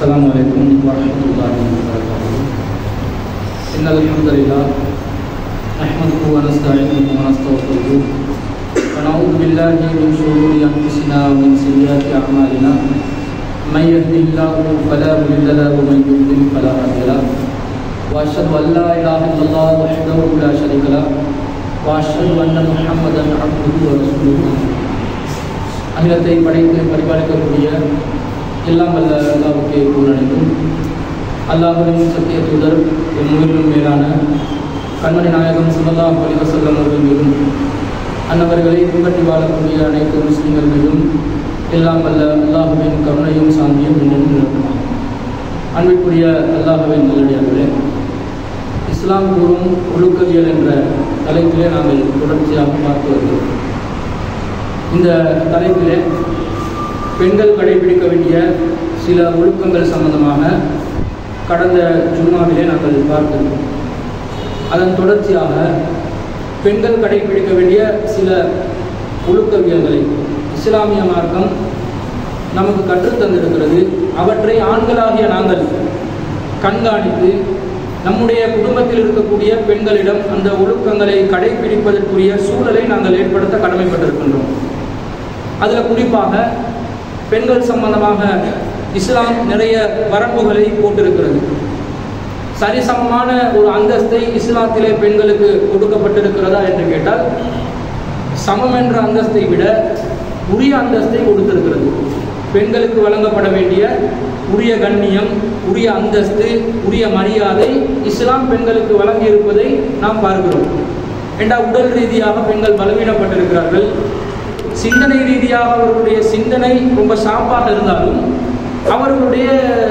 السلام عليكم ورحمة الله وبركاته إن الحمد لله نحمده ونستعينه ونستغفره ونعوذ بالله من شرور أنفسنا ومن سيئات أعمالنا من يهده الله فلا مضل له ومن يضلل فلا هادي له وأشهد أن لا إله إلا الله وحده لا شريك له وأشهد أن محمدا عبده ورسوله அகிலத்தை படைத்து பரிபாலிக்கக்கூடிய எல்லாம் வல்ல அல்லாவுக்கு பூரணக்கும் அல்லாஹுவின் சத்திய தூதர் என் முழுவதும் மேலான கண்மணி நாயகம் சுல்லல்லாஹு அலைஹி வஸல்லம் அவர்கள் மீதும் அன்னவர்களை பின்பற்றி வாழக்கூடிய அனைத்து முஸ்லிம்கள் மீதும் எல்லாம் வல்ல அல்லாஹுவின் கருணையும் சாந்தியும் இன்னும் நிலவுமா அன்பிற்குரிய அல்லாஹுவின் நல்லடியார்களே இஸ்லாம் கூறும் ஒழுக்கவியல் என்ற தலைப்பிலே நாங்கள் தொடர்ச்சியாக பார்த்து வருகிறோம் இந்த தலைப்பிலே பெண்கள் கடைபிடிக்க வேண்டிய சில ஒழுக்கங்கள் சம்பந்தமாக கடந்த ஜும்மாவிலே நாங்கள் பார்த்திருக்கோம் அதன் தொடர்ச்சியாக பெண்கள் கடைபிடிக்க வேண்டிய சில ஒழுக்கவியல்களை இஸ்லாமிய மார்க்கம் நமக்கு கற்றுத்தந்திருக்கிறது அவற்றை ஆண்களாகிய நாங்கள் கண்காணித்து நம்முடைய குடும்பத்தில் இருக்கக்கூடிய பெண்களிடம் அந்த ஒழுக்கங்களை கடைபிடிப்பதற்குரிய சூழலை நாங்கள் ஏற்படுத்த கடமைப்பட்டிருக்கின்றோம் அதில் குறிப்பாக பெண்கள் சம்பந்தமாக இஸ்லாம் நிறைய வரம்புகளை போட்டிருக்கிறது சரிசமமான ஒரு அந்தஸ்தை இஸ்லாத்திலே பெண்களுக்கு கொடுக்கப்பட்டிருக்கிறதா என்று கேட்டால் சமம் என்ற அந்தஸ்தை விட உரிய அந்தஸ்தை கொடுத்திருக்கிறது பெண்களுக்கு வழங்கப்பட வேண்டிய உரிய கண்ணியம் உரிய அந்தஸ்து உரிய மரியாதை இஸ்லாம் பெண்களுக்கு வழங்கி இருப்பதை நாம் பார்க்கிறோம் ஏண்டா உடல் ரீதியாக பெண்கள் பலவீனப்பட்டிருக்கிறார்கள் சிந்தனை ரீதியாக அவர்களுடைய சிந்தனை ரொம்ப ஷார்ப்பாக இருந்தாலும் அவர்களுடைய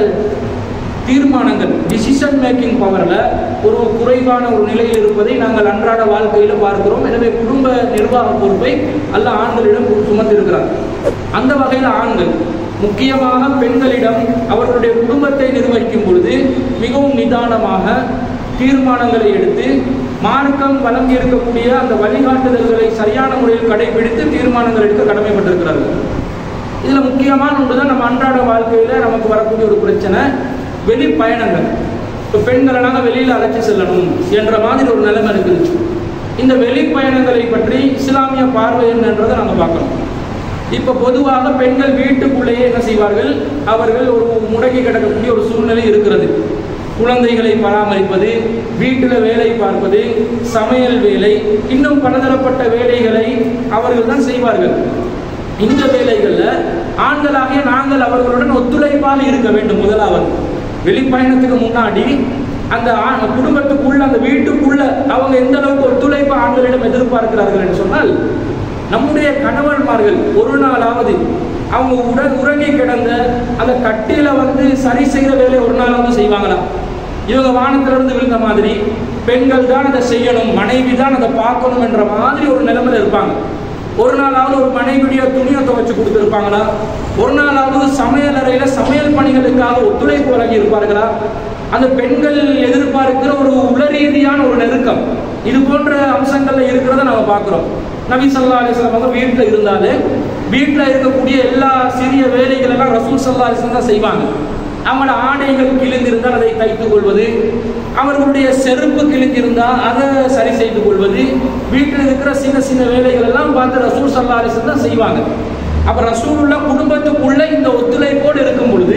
தீர்மானங்கள் டிசிஷன் மேக்கிங் பவரில் ஒரு குறைவான ஒரு நிலையில் இருப்பதை நாங்கள் அன்றாட வாழ்க்கையில் பார்க்கிறோம் எனவே குடும்ப நிர்வாக பொறுப்பை அல்ல ஆண்களிடம் சுமந்திருக்கிறார் அந்த வகையில் ஆண்கள் முக்கியமாக பெண்களிடம் அவர்களுடைய குடும்பத்தை நிர்வகிக்கும் பொழுது மிகவும் நிதானமாக தீர்மானங்களை எடுத்து மார்க்கம் வழங்கி இருக்கக்கூடிய அந்த வழிகாட்டுதல்களை சரியான முறையில் கடைபிடித்து தீர்மானங்கள் எடுக்க கடமைப்பட்டிருக்கிறார்கள் இதில் முக்கியமான ஒன்று தான் நம்ம அன்றாட வாழ்க்கையில் நமக்கு வரக்கூடிய ஒரு பிரச்சனை வெளி பயணங்கள் இப்போ பெண்களை நாங்கள் வெளியில் அழைச்சி செல்லணும் என்ற மாதிரி ஒரு நிலைமை இருக்குது இந்த வெளி பயணங்களை பற்றி இஸ்லாமிய பார்வை என்னன்றதை நாங்கள் பார்க்கணும் இப்போ பொதுவாக பெண்கள் வீட்டுக்குள்ளேயே என்ன செய்வார்கள் அவர்கள் ஒரு முடங்கி கிடக்கக்கூடிய ஒரு சூழ்நிலை இருக்கிறது குழந்தைகளை பராமரிப்பது வீட்டில் வேலை பார்ப்பது சமையல் வேலை இன்னும் பலதரப்பட்ட வேலைகளை அவர்கள் தான் செய்வார்கள் இந்த வேலைகளில் ஆண்களாகிய நாங்கள் அவர்களுடன் ஒத்துழைப்பாக இருக்க வேண்டும் முதலாவது வெளிப்பயணத்துக்கு முன்னாடி அந்த குடும்பத்துக்குள்ள அந்த வீட்டுக்குள்ள அவங்க எந்த அளவுக்கு ஒத்துழைப்பு ஆண்களிடம் எதிர்பார்க்கிறார்கள் என்று சொன்னால் நம்முடைய கணவன்மார்கள் ஒரு நாளாவது அவங்க உடன் உறங்கி கிடந்த அந்த கட்டில வந்து சரி செய்கிற வேலையை ஒரு நாளாவது செய்வாங்களா இவங்க வானத்திலிருந்து விழுந்த மாதிரி பெண்கள் தான் அதை செய்யணும் மனைவி தான் அதை பார்க்கணும் என்ற மாதிரி ஒரு நிலைமையில இருப்பாங்க ஒரு நாளாவது ஒரு மனைவியுடைய துணியை துவைச்சு கொடுத்துருப்பாங்களா ஒரு நாளாவது சமையல் அறையில சமையல் பணிகளுக்காக ஒத்துழைப்பு வழங்கி இருப்பார்களா அந்த பெண்கள் எதிர்பார்க்கிற ஒரு உளரீதியான ஒரு நெருக்கம் இது போன்ற அம்சங்கள்ல இருக்கிறத நம்ம பார்க்கிறோம் நபி சல்லா அலிஸ்லாம் அவங்க வீட்டில் இருந்தாலே வீட்டில் இருக்கக்கூடிய எல்லா சிறிய வேலைகள் எல்லாம் ரசூல் சல்லா அலிஸ்லாம் தான் செய்வாங்க அவங்களோட ஆடைகள் கிழிந்திருந்தால் அதை தைத்துக் கொள்வது அவர்களுடைய செருப்பு கிழிந்திருந்தால் அதை சரி செய்து கொள்வது வீட்டில் இருக்கிற சின்ன சின்ன வேலைகள் எல்லாம் பார்த்து ரசூல் சல்லா அலிஸ்லாம் தான் செய்வாங்க அப்ப ரசூலுல்லா குடும்பத்துக்குள்ள இந்த ஒத்துழைப்போடு இருக்கும் பொழுது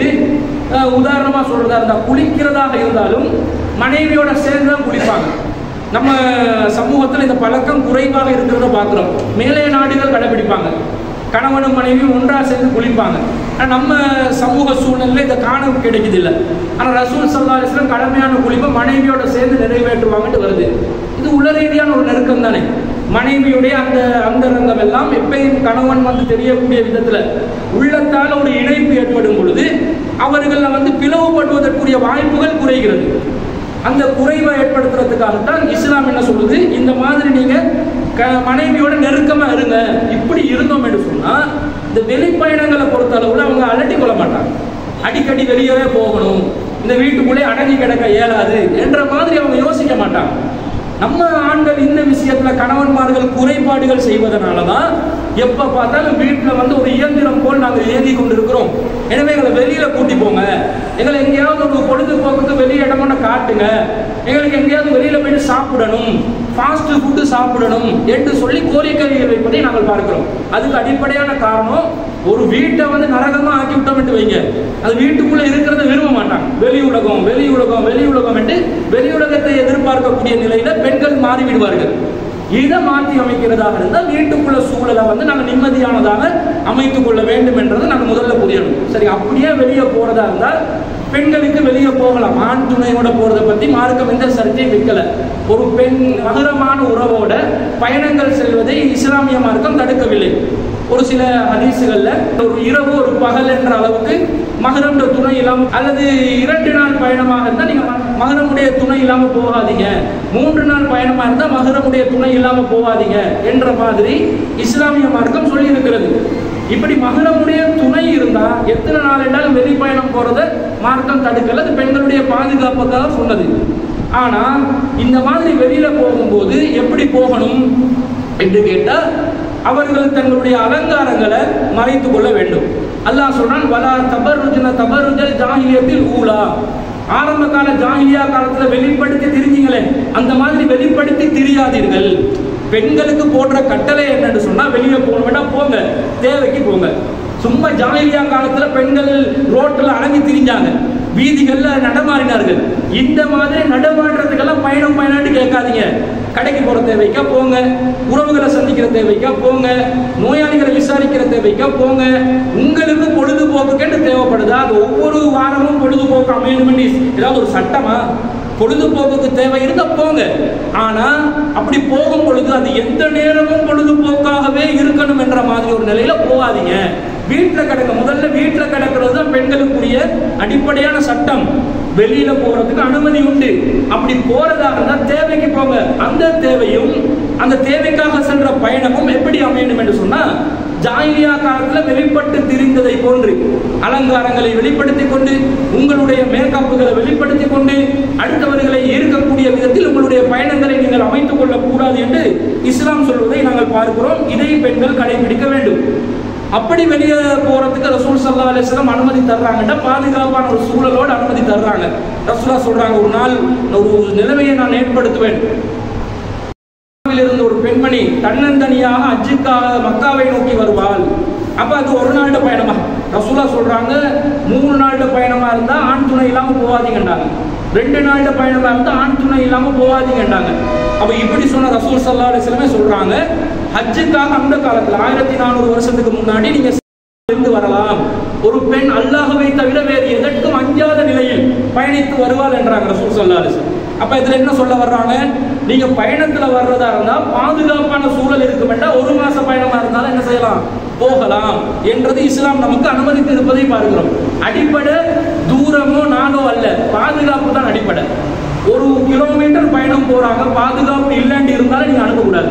உதாரணமா சொல்றதா இருந்தா குளிக்கிறதாக இருந்தாலும் மனைவியோட சேர்ந்து தான் குளிப்பாங்க நம்ம சமூகத்தில் இந்த பழக்கம் குறைவாக இருக்கிறத பார்க்குறோம் மேலே நாடுகள் கடைபிடிப்பாங்க கணவனும் மனைவியும் ஒன்றா சேர்ந்து குளிப்பாங்க ஆனால் நம்ம சமூக சூழ்நிலையில் இந்த காண கிடைக்குது இல்லை ஆனால் ரசூல் சல்லா அலிஸ்லாம் கடமையான குளிப்பை மனைவியோட சேர்ந்து நிறைவேற்றுவாங்கன்னு வருது இது உள்ள ரீதியான ஒரு நெருக்கம் தானே மனைவியுடைய அந்த அந்தரங்கம் எல்லாம் எப்பயும் கணவன் வந்து தெரியக்கூடிய விதத்தில் உள்ளத்தால் ஒரு இணைப்பு ஏற்படும் பொழுது அவர்கள் வந்து பிளவுபடுவதற்குரிய வாய்ப்புகள் குறைகிறது அந்த குறைவை ஏற்படுத்துறதுக்காகத்தான் இஸ்லாம் என்ன சொல்லுது இந்த மாதிரி நீங்க மனைவியோட நெருக்கமா இருங்க இப்படி இருந்தோம் என்று சொன்னா இந்த வெளிப்பயணங்களை பொறுத்த அளவுல அவங்க அலட்டி கொள்ள மாட்டாங்க அடிக்கடி வெளியவே போகணும் இந்த வீட்டுக்குள்ளே அடங்கி கிடக்க இயலாது என்ற மாதிரி அவங்க யோசிக்க மாட்டாங்க நம்ம ஆண்கள் இந்த விஷயத்துல கணவன்மார்கள் குறைபாடுகள் செய்வதனால தான் எப்ப பார்த்தாலும் வீட்டுல வந்து ஒரு இயந்திரம் போல் நாங்கள் இயங்கி கொண்டிருக்கிறோம் எனவே எங்களை வெளியில கூட்டி போங்க எங்களை எங்கேயாவது ஒரு பொழுதுபோக்குக்கு வெளியே இடம் ஒன்று காட்டுங்க எங்களுக்கு எங்கேயாவது வெளியில போயிட்டு சாப்பிடணும் ஃபாஸ்ட் ஃபுட்டு சாப்பிடணும் என்று சொல்லி கோரிக்கைகள் வைப்பதை நாங்கள் பார்க்கிறோம் அதுக்கு அடிப்படையான காரணம் ஒரு வீட்டை வந்து நரகமா ஆக்கி விட்டோம் என்று வைங்க அது வீட்டுக்குள்ள இருக்கிறத விரும்ப மாட்டாங்க வெளி உலகம் வெளி உலகம் வெளி உலகம் என்று வெளி உலகத்தை எதிர்பார்க்கக்கூடிய நிலையில பெண்கள் மாறி விடுவார்கள் இதை மாற்றி அமைக்கிறதாக இருந்தால் வீட்டுக்குள்ள சூழலை வந்து நாங்கள் நிம்மதியானதாக அமைத்துக் கொள்ள வேண்டும் என்றதை நாங்கள் முதல்ல புரியணும் சரி அப்படியே வெளியே போறதா இருந்தால் பெண்களுக்கு வெளியே போகலாம் ஆண் துணையோட போறதை பத்தி மார்க்கம் எந்த சர்ச்சையும் வைக்கல ஒரு பெண் மகரமான உறவோட பயணங்கள் செல்வதை இஸ்லாமிய மார்க்கம் தடுக்கவில்லை ஒரு சில ஹதீசுகள்ல ஒரு இரவு ஒரு பகல் என்ற அளவுக்கு மகரமுடைய துணை இல்லாம அல்லது இரண்டு நாள் பயணமாக இருந்தா நீங்க ம- மகரமுடைய துணை இல்லாம போகாதீங்க மூன்று நாள் பயணமா இருந்தா மகரமுடைய துணை இல்லாம போகாதீங்க என்ற மாதிரி இஸ்லாமிய மார்க்கம் சொல்லி இருக்கிறது இப்படி மகரமுடைய துணை இருந்தா எத்தனை நாள் என்றாலும் வெளி பயணம் போறத மார்க்கம் தடுக்கல அது பெண்களுடைய பாதுகாப்புக்காக சொன்னது ஆனா இந்த மாதிரி வெளியில போகும்போது எப்படி போகணும் என்று கேட்டா அவர்கள் தங்களுடைய அலங்காரங்களை மறைத்துக் கொள்ள வேண்டும் அல்லாஹ் சொல்றான் வலா தபருஜன தபருஜல் ஜாஹிலியத்தில் ஊலா ஆரம்ப கால ஜாஹிலியா காலத்துல வெளிப்படுத்தி திரிஞ்சீங்களே அந்த மாதிரி வெளிப்படுத்தி திரியாதீர்கள் பெண்களுக்கு போடுற கட்டளை என்னன்னு சொன்னா வெளியே போகணும் வேண்டாம் போங்க தேவைக்கு போங்க சும்மா ஜாலியா காலத்துல பெண்கள் ரோட்ல அடங்கி திரிஞ்சாங்க வீதிகள்ல நடமாறினார்கள் இந்த மாதிரி நடமாடுறதுக்கெல்லாம் பயணம் பயணம்னு கேட்காதீங்க கடைக்கு போற தேவைக்கா போங்க உறவுகளை சந்திக்கிற தேவைக்கா போங்க நோயாளிகளை விசாரிக்கிற தேவைக்கா போங்க உங்களுக்கு பொழுதுபோக்குன்னு தேவைப்படுதா அது ஒவ்வொரு வாரமும் பொழுதுபோக்கு அமையணும் ஏதாவது ஒரு சட்டமா பொழுதுபோக்குக்கு தேவை இருந்தா போங்க ஆனா அப்படி போகும் பொழுது அது எந்த நேரமும் பொழுதுபோக்காகவே இருக்கணும் என்ற மாதிரி ஒரு நிலையில போகாதீங்க வீட்டுல கிடக்க முதல்ல வீட்டுல கிடக்கிறது தான் பெண்களுக்குரிய அடிப்படையான சட்டம் வெளியில போறதுக்கு அனுமதி உண்டு அப்படி போறதா இருந்தா தேவைக்கு போங்க அந்த தேவையும் அந்த தேவைக்காக சென்ற பயணமும் எப்படி அமையணும் என்று சொன்னா ஜாயிலியா காலத்துல வெளிப்பட்டு திரிந்ததை போன்று அலங்காரங்களை வெளிப்படுத்திக் கொண்டு உங்களுடைய மேக்கப்புகளை வெளிப்படுத்திக் கொண்டு அடுத்தவர்களை ஈர்க்கக்கூடிய விதத்தில் உங்களுடைய பயணங்களை நீங்கள் அமைத்துக் கொள்ளக் கூடாது என்று இஸ்லாம் சொல்வதை நாங்கள் பார்க்கிறோம் இதை பெண்கள் கடைபிடிக்க வேண்டும் அப்படி வெளியே போறதுக்கு ரசூல் சல்லா அலிஸ்லாம் அனுமதி தர்றாங்கன்னா பாதுகாப்பான ஒரு சூழலோடு அனுமதி தர்றாங்க ரசூலா சொல்றாங்க ஒரு நாள் ஒரு நிலைமையை நான் ஏற்படுத்துவேன் இருந்து ஒரு பெண்மணி தன்னந்தனியாக அஜுக்காக மக்காவை நோக்கி வருவாள் அப்ப அது ஒரு நாள் பயணமா ரசூலா சொல்றாங்க மூணு நாள் பயணமா இருந்தா ஆண் துணை இல்லாம போகாதீங்கன்றாங்க ரெண்டு நாள் பயணமா இருந்தா ஆண் துணை இல்லாம போகாதீங்கன்றாங்க அப்ப இப்படி சொன்ன ரசூல் சல்லா அலிஸ்லமே சொல்றாங்க ஹஜ்ஜுக்காக அந்த காலத்துல ஆயிரத்தி நானூறு வருஷத்துக்கு முன்னாடி நீங்க இருந்து வரலாம் ஒரு பெண் அல்லாஹவை தவிர வேறு எதற்கும் அஞ்சாத நிலையில் பயணித்து வருவாள் என்றாங்க ரசூல் சல்லா அலிஸ்லாம் அப்ப இதுல என்ன சொல்ல வர்றாங்க நீங்க பயணத்துல வர்றதா இருந்தா பாதுகாப்பான சூழல் இருக்கும் என்றால் ஒரு மாச பயணமா இருந்தாலும் என்ன செய்யலாம் போகலாம் என்றது இஸ்லாம் நமக்கு அனுமதித்து இருப்பதை பார்க்கிறோம் அடிப்படை தூரமோ நாளோ அல்ல பாதுகாப்பு தான் அடிப்படை ஒரு கிலோமீட்டர் பயணம் போறாங்க பாதுகாப்பு இல்லைன்னு இருந்தாலும் நீங்க அனுப்பக்கூடாது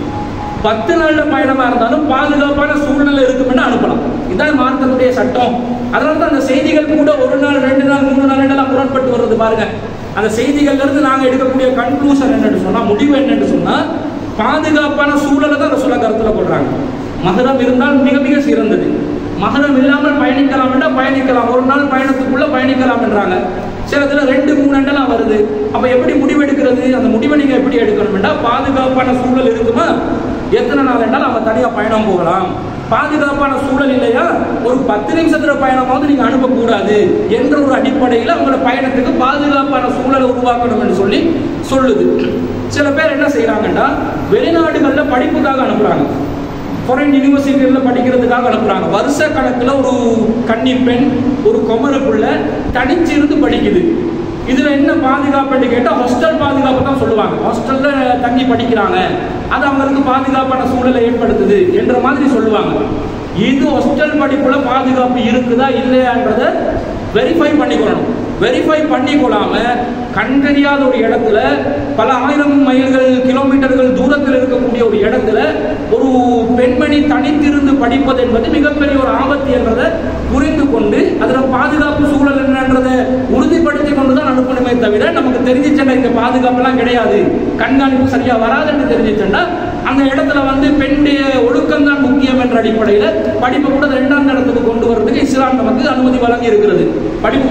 பத்து நாள்ல பயணமா இருந்தாலும் பாதுகாப்பான சூழ்நிலை இருக்கும்னு அனுப்பலாம் இதான் மார்க்கத்துடைய சட்டம் அதனால தான் அந்த செய்திகள் கூட ஒரு நாள் ரெண்டு நாள் மூணு நாள் எல்லாம் முரண்பட்டு வருது பாருங்க அந்த செய்திகள்ல இருந்து நாங்க எடுக்கக்கூடிய கன்க்ளூஷன் என்னன்னு சொன்னா முடிவு என்னன்னு சொன்னா பாதுகாப்பான சூழலை தான் சொல்ல கருத்துல கொள்றாங்க மகரம் இருந்தால் மிக மிக சிறந்தது மகரம் இல்லாமல் பயணிக்கலாம் என்றால் பயணிக்கலாம் ஒரு நாள் பயணத்துக்குள்ள பயணிக்கலாம் என்றாங்க சிலதுல ரெண்டு மூணு எண்ணெல்லாம் வருது அப்ப எப்படி முடிவெடுக்கிறது அந்த முடிவை நீங்க எப்படி எடுக்கணும்னா பாதுகாப்பான சூழல் இருக்குமா எத்தனை நாள் என்றால் அவங்க தனியா பயணம் போகலாம் பாதுகாப்பான சூழல் இல்லையா ஒரு பத்து நிமிஷத்துல பயணமாவது நீங்க அனுப்பக்கூடாது என்ற ஒரு அடிப்படையில் அவங்களோட பயணத்துக்கு பாதுகாப்பான சூழலை உருவாக்கணும் என்று சொல்லி சொல்லுது சில பேர் என்ன செய்யறாங்கன்னா வெளிநாடுகளில் படிப்புக்காக அனுப்புறாங்க ஃபாரின் யூனிவர்சிட்டியில் படிக்கிறதுக்காக அனுப்புறாங்க வருஷ கணக்கில் ஒரு கன்னி பெண் ஒரு குமர புள்ள தனிச்சிருந்து படிக்குது இதுல என்ன பாதுகாப்புன்னு கேட்டா ஹாஸ்டல் பாதுகாப்பு தான் சொல்லுவாங்க ஹாஸ்டல்ல தங்கி படிக்கிறாங்க அது அவங்களுக்கு பாதுகாப்பான சூழலை ஏற்படுத்துது என்ற மாதிரி சொல்லுவாங்க இது ஹாஸ்டல் படிப்புல பாதுகாப்பு இருக்குதா இல்லையான்றத வெரிஃபை பண்ணிக்கொள்ளணும் வெரிஃபை பண்ணிக்கொள்ளாம கண்டறியாத ஒரு இடத்துல பல ஆயிரம் மைல்கள் கிலோமீட்டர்கள் தூரத்தில் இருக்கக்கூடிய ஒரு இடத்துல ஒரு பெண்மணி தனித்திருந்து படிப்பது என்பது மிகப்பெரிய ஒரு ஆபத்து என்றதை புரிந்து கொண்டு அதில் பாதுகாப்பு சூழல் என்னன்றதை உறுதிப்படுத்தி கொண்டு தான் அனுப்பணுமே தவிர நமக்கு தெரிஞ்சிச்சேன்னா இந்த பாதுகாப்புலாம் கிடையாது கண்காணிப்பு சரியா வராதுன்னு தெரிஞ்சிச்சேன்னா அந்த இடத்துல வந்து பெண்ணுடைய ஒழுக்கம் தான் முக்கியம் என்ற அடிப்படையில் படிப்பை கூட ரெண்டாம் இடத்துக்கு கொண்டு வரதுக்கு இஸ்லாம் நமக்கு அனுமதி வழங்கி இருக்கிறது படிப்பு முக்கியத்துவம்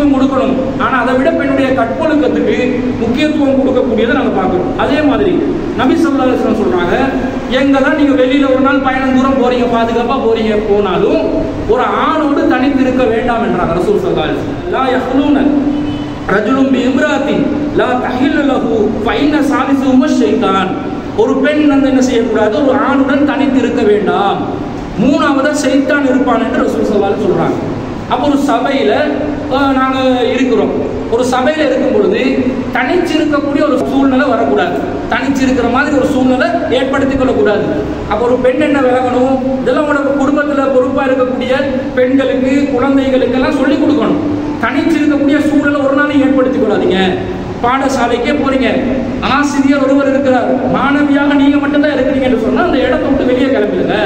முக்கியத்துவம் கொடுக்கணும் ஆனா அதை விட பெண்ணுடைய கற்பொழுக்கத்துக்கு முக்கியத்துவம் கொடுக்கக்கூடியதை நாங்க பார்க்கிறோம் அதே மாதிரி நபி ஸல்லல்லாஹு அலைஹி வஸல்லம் சொல்றாங்க எங்க தான் நீங்க வெளியில ஒரு நாள் பயணம் தூரம் போறீங்க பாதுகாப்பா போறீங்க போனாலும் ஒரு ஆணோடு தனித்து இருக்க வேண்டாம் என்றாங்க ரசூல் ஸல்லல்லாஹு அலைஹி வஸல்லம் லா யஹ்லூன ரஜுலும் பி இம்ராத்தின் லா தஹில்லு லஹு ஃபைன்ன சாலிசுஹும ஷைத்தான் ஒரு பெண் வந்து என்ன செய்யக்கூடாது ஒரு ஆணுடன் தனித்து இருக்க வேண்டாம் மூணாவதா சைத்தான் இருப்பான் என்று ரசூல் ஸல்லல்லாஹு அலைஹி சொல்றாங்க அப்போ ஒரு சபையில அஹ், நாங்க இருக்கிறோம் ஒரு சபையில இருக்கும் பொழுது தனிச்சு இருக்கக்கூடிய ஒரு சூழ்நிலை வரக்கூடாது தனிச்சு இருக்கிற மாதிரி ஒரு சூழ்நிலை ஏற்படுத்திக் கொள்ளக்கூடாது அப்போ ஒரு பெண் என்ன விளங்கணும் இதெல்லாம் உங்களோட குடும்பத்துல பொறுப்பா இருக்கக்கூடிய பெண்களுக்கு குழந்தைகளுக்கு எல்லாம் சொல்லி கொடுக்கணும் தனிச்சு இருக்கக்கூடிய சூழலை ஒரு நாளும் ஏற்படுத்திக் கொள்ளாதீங்க பாடசாலைக்கே போறீங்க ஆசிரியர் ஒருவர் இருக்கிறார் மாணவியாக நீங்க மட்டும்தான் இருக்கிறீங்கன்னு சொன்னா அந்த இடத்தை விட்டு வெளியே கிளம்பிடுங்க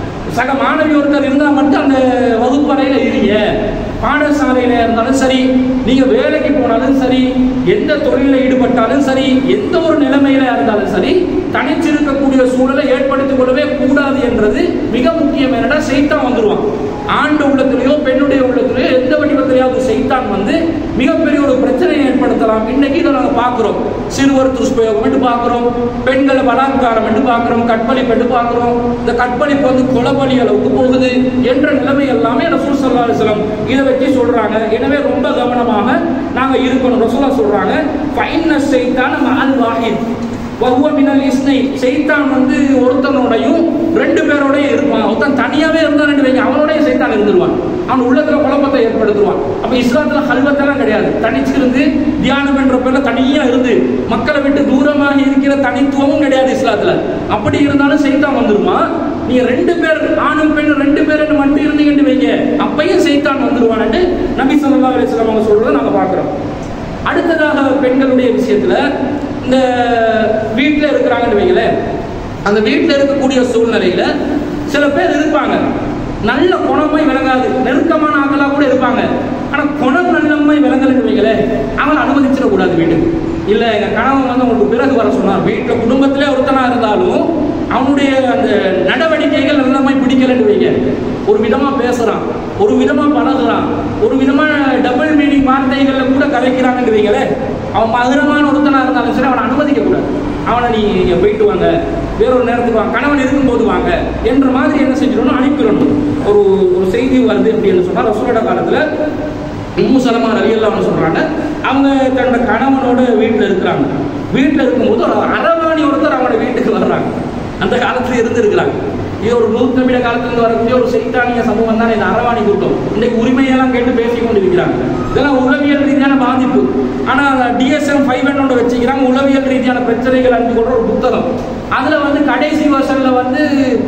சக மாணவி ஒருத்தர் இருந்தா மட்டும் அந்த வகுப்பறையில இருங்க பாடசாலையில இருந்தாலும் சரி நீங்க வேலைக்கு போனாலும் சரி எந்த தொழில ஈடுபட்டாலும் சரி எந்த ஒரு நிலைமையில இருந்தாலும் சரி தனிச்சிருக்கக்கூடிய சூழலை ஏற்படுத்திக் கொள்ளவே கூடாது என்றது மிக முக்கியம் என்னடா செய்தான் வந்துருவான் ஆண்டு உள்ளத்திலேயோ பெண்ணுடைய உள்ளத்திலேயோ எந்த வடிவத்திலேயாவது செய்தான் வந்து மிகப்பெரிய ஒரு பிரச்சனையை ஏற்படுத்தலாம் இன்னைக்கு இதை நாங்கள் பார்க்கிறோம் சிறுவர் துஷ்பிரயோகம் என்று பார்க்கிறோம் பெண்களை பலாத்காரம் என்று பார்க்கிறோம் கற்பழிப்பு என்று பார்க்கிறோம் இந்த கற்பழிப்பு வந்து கொலபலி அளவுக்கு போகுது என்ற நிலைமை எல்லாமே ரசூல் சல்லா அலிஸ்லாம் இதை வச்சு சொல்றாங்க எனவே ரொம்ப கவனமாக நாங்க இருக்கணும் ரசூலா சொல்றாங்க ஃபைன செய்தான் மகன் வாஹித் வஹுவ மினல் இஸ்னை செய்தான் வந்து ஒருத்தனோடையும் ரெண்டு பேரோடய இருப்பான் ஒருத்தன் தனியாவே இருந்தான்னு வைங்க அவனோடய செய்தான் இருந்துருவான் அவன் உள்ளத்துல குழப்பத்தை ஏற்படுத்துவான் அப்ப இஸ்லாத்துல ஹல்வத்தெல்லாம் கிடையாது தனிச்சு இருந்து தியானம் என்ற பேர்ல தனியா இருந்து மக்களை விட்டு தூரமாக இருக்கிற தனித்துவமும் கிடையாது இஸ்லாத்துல அப்படி இருந்தாலும் செய்தான் வந்துருமா நீங்க ரெண்டு பேர் ஆணும் பெண்ணும் ரெண்டு பேர் மட்டும் இருந்தீங்கன்னு வைங்க அப்பையும் செய்தான் வந்துருவான்னு நபி ஸல்லல்லாஹு அலைஹி வஸல்லம் அவங்க சொல்றதை நாங்க பார்க்கிறோம் அடுத்ததாக பெண்களுடைய விஷயத்துல இந்த வீட்டில் இருக்கிறாங்கன்னு வைங்களேன் அந்த வீட்டில் இருக்கக்கூடிய சூழ்நிலையில சில பேர் இருப்பாங்க நல்ல குணமாய் விளங்காது நெருக்கமான ஆட்களா கூட இருப்பாங்க ஆனா குணம் நல்லமை விளங்கலன்னு வைங்களேன் அவனை அனுமதிச்சிடக்கூடாது வீட்டுக்கு இல்ல எங்க கணவன் வந்து உங்களுக்கு பிறகு வர சொன்னார் வீட்டுல குடும்பத்திலே ஒருத்தனா இருந்தாலும் அவனுடைய அந்த நடவடிக்கைகள் நல்லமை பிடிக்கலன்னு வைங்க ஒரு விதமா பேசுறான் ஒரு விதமா பழகுறான் ஒரு விதமா டபுள் மீனிங் வார்த்தைகள்ல கூட கலைக்கிறாங்கன்னு வைங்களேன் அவன் மதுரமான ஒருத்தனா இருந்தாலும் சரி அவனை அனுமதிக்க கூடாது அவனை நீ இங்க போயிட்டு வாங்க வேறொரு நேரத்துக்கு வாங்க கணவன் இருக்கும்போது வாங்க என்ற மாதிரி என்ன செஞ்சிடணும் அனுப்பிடணும் ஒரு ஒரு செய்தி வருது அப்படின்னு சொன்னா ரசூலோட காலத்துல உம்மு சலமா ரலியல்லாஹு சொல்றாங்க அவங்க தன்னோட கணவனோட வீட்டில் இருக்கிறாங்க வீட்டில் இருக்கும்போது ஒரு அரவாணி ஒருத்தர் அவங்களோட வீட்டுக்கு வர்றாங்க அந்த காலத்துல இருந்து இருக்கிறாங்க இது ஒரு நூற்றமிட காலத்துல வரக்கூடிய ஒரு செய்தானிய சமூகம் தான் இந்த அரவாணி கூட்டம் இன்னைக்கு உரிமையெல்லாம் கேட்டு பேசிக் கொண்டு இருக்கிறாங்க இதெல்லாம் உளவியல் ரீதியான பாதிப்பு ஆனா டிஎஸ்எம் ஃபைவ் ஒன்று வச்சுக்கிறாங்க உளவியல் ரீதியான பிரச்சனைகள் அறிந்து கொள்ற ஒரு புத்தகம் அதுல வந்து கடைசி வருஷன்ல வந்து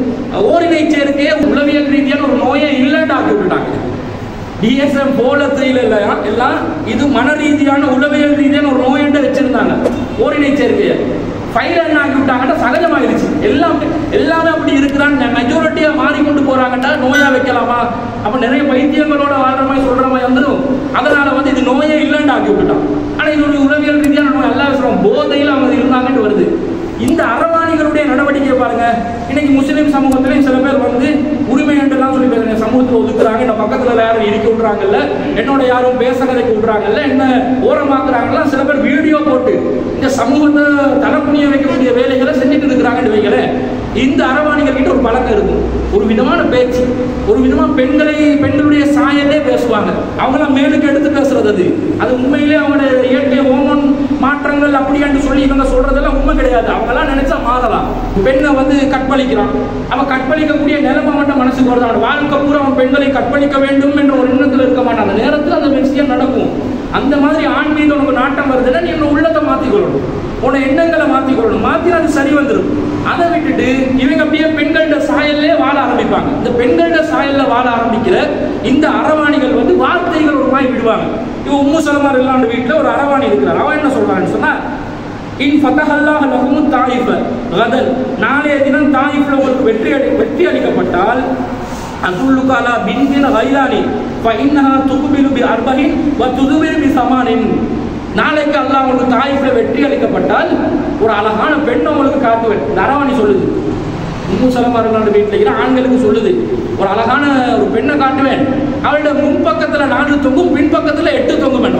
ஓரினை சேர்க்கையே உளவியல் ரீதியான ஒரு நோயை இல்லைன்னு ஆக்கி விட்டுட்டாங்க டிஎஸ்எம் போலத்தையில் இல்லையா எல்லாம் இது மன ரீதியான உளவியல் ரீதியான ஒரு நோயண்ட வச்சிருந்தாங்க ஓரினை சேர்க்கையை ஃபைல் என்ன ஆக்கி விட்டாங்கன்னா சகஜமாயிருச்சு எல்லாம் எல்லாமே அப்படி இருக்கிறான்னு மெஜாரிட்டியா மாறிக்கொண்டு போறாங்கட்டா நோயா வைக்கலாமா அப்ப நிறைய பைத்தியங்களோட வாழ்ற மாதிரி சொல்ற மாதிரி வந்துடும் அதனால வந்து இது நோயே இல்லைன்னு ஆக்கி விட்டுட்டான் ஆனா இது ஒரு உளவியல் ரீதியான நோய் எல்லாம் சொல்றோம் போதையில் அவங்க இருந்தாங்கன்னு வருது இந்த அரவாணிகளுடைய நடவடிக்கையை பாருங்க இன்னைக்கு முஸ்லீம் சமூகத்திலையும் சில பேர் வந்து உரிமை என்றெல்லாம் சொல்லி பேசுறாங்க சமூகத்தில் ஒதுக்குறாங்க இந்த பக்கத்துல யாரும் இருக்க விடுறாங்கல்ல என்னோட யாரும் பேச கதைக்கு விடுறாங்கல்ல என்ன ஓரமாக்குறாங்கல்ல சில பேர் வீடியோ போட்டு இந்த சமூகத்தை தலைப்புணிய வைக்கக்கூடிய வேலைகளை செஞ்சுட்டு இருக்கிறாங்கன்னு வைங்களேன் இந்த அரவாணிகள் கிட்ட ஒரு பழக்கம் இருக்கும் ஒரு விதமான பேச்சு ஒரு விதமான பெண்களை பெண்களுடைய சாயலே பேசுவாங்க அவங்களாம் மேலுக்கு எடுத்து பேசுறது அது அது உண்மையிலே அவங்களுடைய இயற்கை ஹோமோன் மாற்றங்கள் அப்படியான்னு சொல்லி இவங்க சொல்றதெல்லாம் உண்மை கிடையாது அவங்கெல்லாம் நினைச்சா மாறலாம் பெண்ணை வந்து கற்பழிக்கிறான் அவன் கற்பழிக்கக்கூடிய நிலைமை மட்டும் மனசுக்கு வருது அவன் வாழ்க்கை பூரா அவன் பெண்களை கற்பழிக்க வேண்டும் என்ற ஒரு எண்ணத்தில் இருக்க மாட்டான் அந்த நேரத்தில் அந்த விஷயம் நடக்கும் அந்த மாதிரி ஆண் மீது உனக்கு நாட்டம் வருதுன்னா நீ உன்னை உள்ளத்தை மாத்திக்கொள்ளணும் உன்னை எண்ணங்களை மாத்திக்கொள்ளணும் மாத்தினா அது சரி வந்துடும் அதை விட்டுட்டு இவங்க அப்படியே பெண்கள்ட சாயல்லே வாழ ஆரம்பிப்பாங்க இந்த பெண்கள்ட சாயல்ல வாழ ஆரம்பிக்கிற இந்த அரவாணிகள் வந்து வார்த்தைகள் ஒரு மாதிரி விடுவாங்க இவன் உம்மு சலமார் இல்லாண்ட வீட்டுல ஒரு அரவாணி இருக்கிறார் அவன் என்ன சொல்றான்னு சொன்னா இன் ஃபதஹல்லாஹ் லஹும் தாயிஃப கதல் நாளைய தினம் தாயிஃப்ல உங்களுக்கு வெற்றி அளி வெற்றி அளிக்கப்பட்டால் அதுல்லுகாலா பின்பின் கைலானி ஃபஇன்னஹா துக்பிலு பி அர்பஹின் வ துதுபிரு பி சமானின் நாளைக்கு அல்லாஹ் உங்களுக்கு தாயிஃப்ல வெற்றி அளிக்கப்பட்டால் ஒரு அழகான பெண்ணை உங்களுக்கு காட்டுவேன் தரவாணி சொல்லுது உம்மு சலமார்களோட வீட்டில் இருக்கிற ஆண்களுக்கு சொல்லுது ஒரு அழகான ஒரு பெண்ணை காட்டுவேன் அவளுடைய முன்பக்கத்துல நாலு தொங்கும் பின்பக்கத்துல எட்டு தொங்கும்